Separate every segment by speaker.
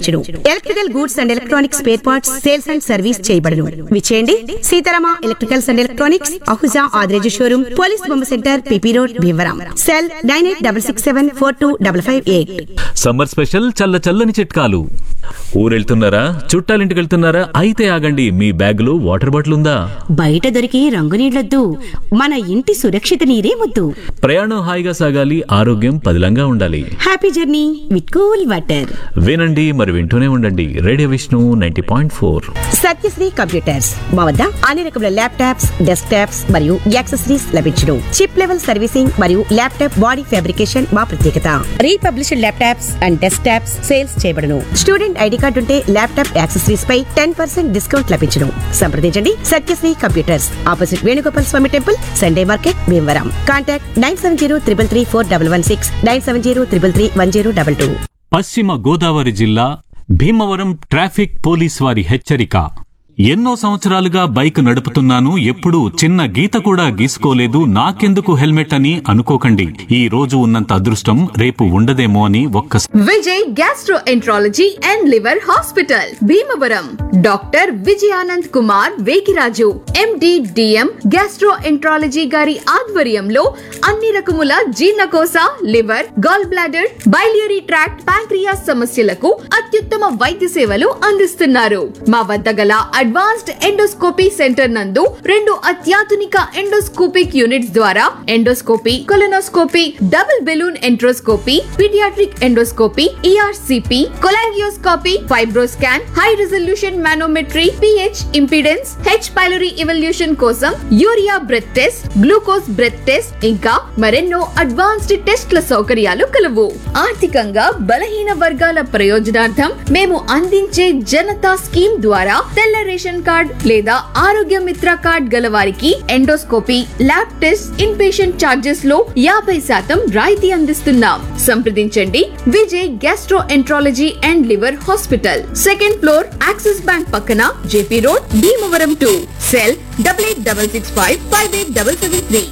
Speaker 1: లభించును electrical goods and electronics spare parts sales and service చేయబడును విచేయండి Seetharama electricals and electronics Ahuja Adireju showroom police బొమ్మ centre P P road Bhimavaram cell nine eight double six seven four two double five eight
Speaker 2: summer special చల్ల చల్లని చిట్కాలు ఊరెళ్తున్నారా చుట్టాలింటికి వెళ్తున్నారా అయితే ఆగండి మీ బ్యాగులో వాటర్ బాటిల్ ఉందా
Speaker 1: బయట దొరికే రంగు నీళ్లొద్దు మన ఇంటి సురక్షిత నీరే ముద్దు
Speaker 2: ప్రయాణం హాయిగా సాగాలి ఆరోగ్యం పదిలంగా ఉండాలి
Speaker 1: happy journey with cool water
Speaker 2: వినండి మరి వింటూనే ఉండండి radio Vishnu ninety point four
Speaker 1: Satyasri computers మా వద్ద అన్ని రకముల ల్యాప్టాప్స్ డెస్క్ టాప్స్ మరియు యాక్సెసరీస్ లభించును చిప్ లెవెల్ సర్వీసింగ్ మరియు ల్యాప్టాప్ బాడీ ఫ్యాబ్రికేషన్ మా ప్రత్యేకత republished laptops and desktops sales చేయబడును స్టూడెంట్ ఐడి కార్డు ఉంటే ల్యాప్టాప్ యాక్సెసరీస్ పై టెన్ పర్సెంట్ డిస్కౌంట్ లభించును సంప్రదించండి Satyasri computers opposite Venugopal Swamy temple Sunday market Bhimavaram contact nine seven zero triple three four double one six nine seven zero triple three one zero double two
Speaker 2: Paschima Godavari జిల్లా Bhimavaram traffic police వారి హెచ్చరిక ఎన్నో సంవత్సరాలుగా bike నడుపుతున్నాను ఎప్పుడూ చిన్న గీత కూడా గీసుకోలేదు నాకెందుకు హెల్మెట్ అని అనుకోకండి ఈ రోజు ఉన్నంత అదృష్టం రేపు ఉండదేమో అని ఒక్క
Speaker 3: Vijay gastroenterology and liver hospital Bhimavaram doctor Vijayanand Kumar Vekiraju MD DM gastroenterology గారి ఆధ్వర్యంలో అన్ని రకముల జీర్ణకోశ liver gall bladder biliary tract pancreas సమస్యలకు అత్యుత్తమ వైద్య సేవలు అందిస్తున్నారు మా వద్ద గల అడ్వాన్స్డ్ ఎండోస్కోపీ సెంటర్ నందు రెండు అత్యాధునిక ఎండోస్కోపిక్ యూనిట్స్ ద్వారా endoscopy colonoscopy double balloon enteroscopy paediatric endoscopy ERCP cholangioscopy fibroscan high resolution manometry pH impedance H pylori evaluation కోసం urea breath test glucose breath test ఇంకా మరెన్నో అడ్వాన్స్డ్ టెస్ట్ల సౌకర్యాలు కలవు ఆర్థికంగా బలహీన వర్గాల ప్రయోజనార్థం మేము అందించే జనతా స్కీమ్ ద్వారా తెల్ల రేషన్ కార్డ్ లేదా ఆరోగ్య మిత్ర కార్డ్ గల వారికి endoscopy lab test in patient charges లో యాభై శాతం రాయితీ అందిస్తున్నాం సంప్రదించండి Vijay gastroenterology and liver hospital second floor Axis bank పక్కన JP road Bhimavaram to cell double eight double six five five eight double seven three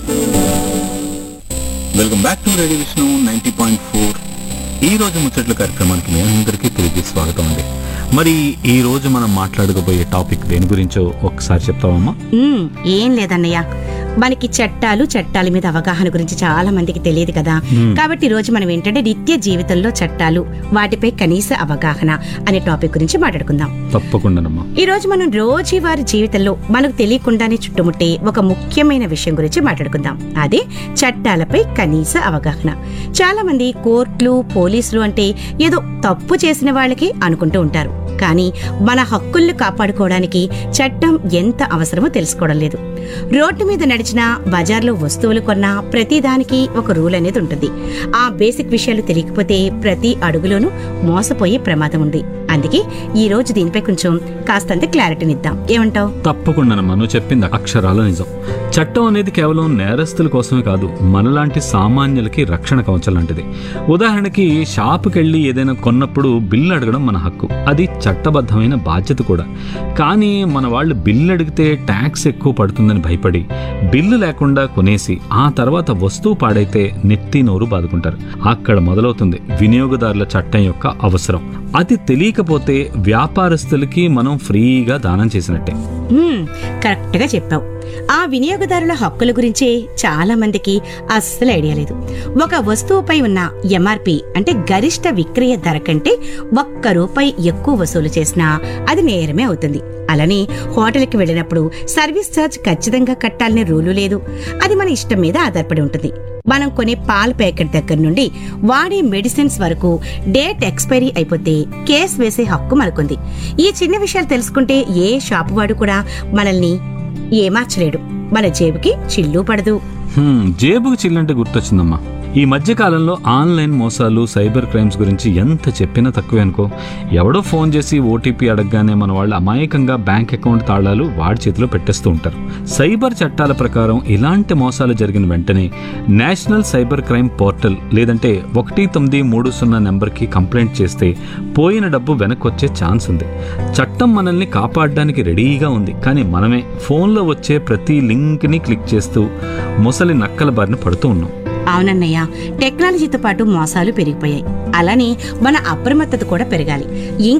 Speaker 2: welcome back to radio Vishnu ninety point four ఈ రోజు ముచ్చట్ల కార్యక్రమానికి మీ అందరికీ తిరిగి స్వాగతం అండి మరి ఈ రోజు మనం మాట్లాడుకోబోయే టాపిక్ దేని గురించో ఒకసారి చెప్తామమ్మా
Speaker 1: మ్మ్, ఏం లేదన్నయ్య మనకి చట్టాలు చట్టాల మీద అవగాహన గురించి చాలా మందికి తెలియదు కదా కాబట్టి ఈ రోజు మనం ఏంటంటే నిత్య జీవితంలో చట్టాలు వాటిపై కనీస అవగాహన అనే టాపిక్ గురించి మాట్లాడుకుందాం
Speaker 2: తప్పకుండానమ్మా
Speaker 1: ఈ రోజు మనం రోజువారి జీవితంలో మనకు తెలియకుండానే చుట్టుముట్టే ఒక ముఖ్యమైన విషయం గురించి మాట్లాడుకుందాం అదే చట్టాలపై కనీస అవగాహన చాలా మంది కోర్టులు పోలీసులు అంటే ఏదో తప్పు చేసిన వాళ్ళకి అనుకుంటూ ఉంటారు కానీ మన హక్కుల్ని కాపాడుకోవడానికి చట్టం ఎంత అవసరమో తెలుసుకోవడం లేదు రోడ్డు మీద నడిచినా బజార్లో వస్తువులు కొన్నా ప్రతిదానికి ఒక రూల్ అనేది ఉంటుంది ఆ బేసిక్ విషయాలు తెలియకపోతే ప్రతి అడుగులోనూ మోసపోయే ప్రమాదం ఉంది అందుకే ఈ రోజు దీనిపై కొంచెం కాస్తంత క్లారిటీనిద్దాం ఏమంటావు
Speaker 2: తప్పకుండానమ్మా నువ్వు చెప్పింది అక్షరాల నిజం చట్టం అనేది కేవలం నేరస్తుల కోసమే కాదు మనలాంటి సామాన్యులకి రక్షణ కవచం లాంటిది ఉదాహరణకి షాపుకి వెళ్ళి ఏదైనా కొన్నప్పుడు బిల్లు అడగడం మన హక్కు అది చట్టబద్ధమైన బాధ్యత కూడా కానీ మన వాళ్ళు బిల్లు అడిగితే ట్యాక్స్ ఎక్కువ పడుతుందని భయపడి బిల్లు లేకుండా కొనేసి ఆ తర్వాత వస్తువు పాడైతే నెత్తి నోరు బాదుకుంటారు అక్కడ మొదలవుతుంది వినియోగదారుల చట్టం యొక్క అవసరం అది తెలియకపోతే వ్యాపారస్తులకి మనం ఫ్రీగా దానం చేసినట్టే
Speaker 1: మ్మ్, కరెక్ట్గా చెప్పావు ఆ వినియోగదారుల హక్కుల గురించే చాలా మందికి అస్సలు ఐడియా లేదు ఒక వస్తువుపై ఉన్న ఎంఆర్పి అంటే గరిష్ట విక్రయ ధర కంటే ఒక్క రూపాయి ఎక్కువ వసూలు చేసినా అది నేరమే అవుతుంది అలానే హోటల్కి వెళ్ళినప్పుడు సర్వీస్ ఛార్జ్ ఖచ్చితంగా కట్టాలనే రూలు లేదు అది మన ఇష్టం మీద ఆధారపడి ఉంటుంది మనం కొనే పాల ప్యాకెట్ దగ్గర నుండి వాడే మెడిసిన్స్ వరకు డేట్ ఎక్స్పైరీ అయిపోతే కేసు వేసే హక్కు మనకుంది ఈ చిన్న విషయాలు తెలుసుకుంటే ఏ షాపు వాడు కూడా మనల్ని ఏమార్చలేడు మన జేబుకి చిల్లు పడదు
Speaker 2: హ్మ్, జేబుకు చిల్లంటే గుర్తొచ్చిందమ్మా ఈ మధ్య కాలంలో ఆన్లైన్ మోసాలు సైబర్ క్రైమ్స్ గురించి ఎంత చెప్పినా తక్కువే అనుకో ఎవడో ఫోన్ చేసి ఓటీపీ అడగగానే మన వాళ్ళు అమాయకంగా బ్యాంక్ అకౌంట్ తాళాలు వాడి చేతిలో పెట్టేస్తూ ఉంటారు సైబర్ చట్టాల ప్రకారం ఇలాంటి మోసాలు జరిగిన వెంటనే నేషనల్ సైబర్ క్రైమ్ పోర్టల్ లేదంటే ఒకటి తొమ్మిది మూడు సున్నా నెంబర్కి కంప్లైంట్ చేస్తే పోయిన డబ్బు వెనక్కి వచ్చే ఛాన్స్ ఉంది చట్టం మనల్ని కాపాడడానికి రెడీగా ఉంది కానీ మనమే ఫోన్లో వచ్చే ప్రతి లింక్ని క్లిక్ చేస్తూ ముసలి నక్కల బారిన పడుతూ ఉన్నాం
Speaker 1: అవునన్నయ్య టెక్నాలజీతో పాటు మోసాలు పెరిగిపోయాయి అలానే మన అప్రమత్తత కూడా పెరగాలి